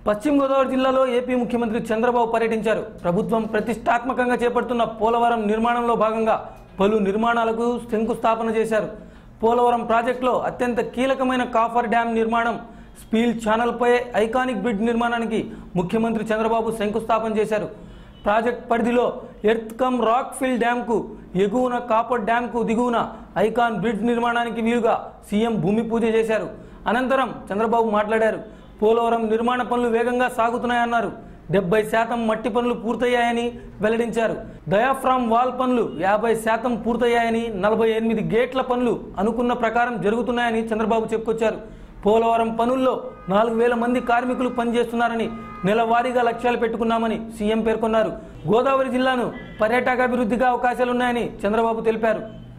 పశ్చిమ గోదావరి జిల్లాలో ఏపీ ముఖ్యమంత్రి చంద్రబాబు పర్యటించారు ప్రభుత్వం ప్రతిష్టాత్మకంగా చేపడుతున్న పోలవరం నిర్మాణంలో భాగంగా పలు నిర్మాణాలకు శంకుస్థాపన చేశారు పోలవరం ప్రాజెక్టులో అత్యంత కీలకమైన కాఫర్ డ్యాం నిర్మాణం స్పీల్ ఛానల్పై ఐకానిక్ బ్రిడ్జ్ నిర్మాణానికి ముఖ్యమంత్రి చంద్రబాబు శంకుస్థాపన చేశారు ప్రాజెక్ట్ పరిధిలో ఎర్త్ కమ్ రాక్ ఫిల్ డ్యాంకు ఎగువన కాపర్ డ్యాంకు దిగువన ఐకాన్ బ్రిడ్జ్ నిర్మాణానికి వీలుగా సీఎం భూమి పూజ చేశారు అనంతరం చంద్రబాబు మాట్లాడారు పోలవరం నిర్మాణ పనులు వేగంగా సాగుతున్నాయన్నారు డెబ్బై శాతం మట్టి పనులు పూర్తయ్యాయని వెల్లడించారు డయాఫ్రామ్ వాల్ పనులు యాభై శాతం పూర్తయ్యాయని నలభై ఎనిమిది గేట్ల పనులు అనుకున్న ప్రకారం జరుగుతున్నాయని చంద్రబాబు చెప్పుకొచ్చారు పోలవరం పనుల్లో నాలుగు వేల మంది కార్మికులు పనిచేస్తున్నారని నెలవారీగా లక్ష్యాలు పెట్టుకున్నామని సీఎం పేర్కొన్నారు గోదావరి జిల్లాను పర్యాటకాభివృద్ధిగా అవకాశాలున్నాయని చంద్రబాబు తెలిపారు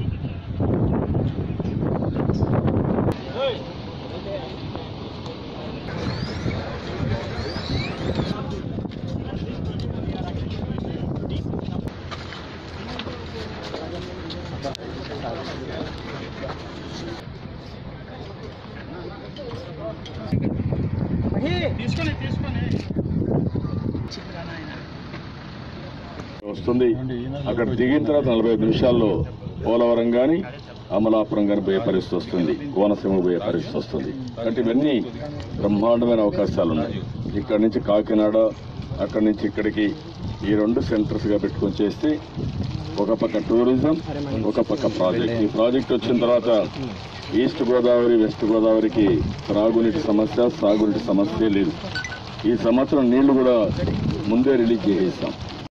వస్తుంది అక్కడ దిగిన తర్వాత నలభై ఐదు నిమిషాల్లో పోలవరం కానీ అమలాపురం కానీ పోయే పరిస్థితి వస్తుంది కోనసీమ పోయే పరిస్థితి వస్తుంది అంటే ఇవన్నీ బ్రహ్మాండమైన అవకాశాలు ఉన్నాయి ఇక్కడ నుంచి కాకినాడ అక్కడి నుంచి ఇక్కడికి ఈ రెండు సెంటర్స్ గా పెట్టుకొని చేస్తే ఒక పక్క టూరిజం ఒక పక్క ప్రాజెక్ట్ ఈ ప్రాజెక్ట్ వచ్చిన తర్వాత ఈస్ట్ గోదావరి వెస్ట్ గోదావరికి త్రాగునీటి సమస్య సాగునీటి సమస్య లేదు ఈ సంవత్సరం నీళ్లు కూడా ముందే రిలీజ్ చేసేస్తాం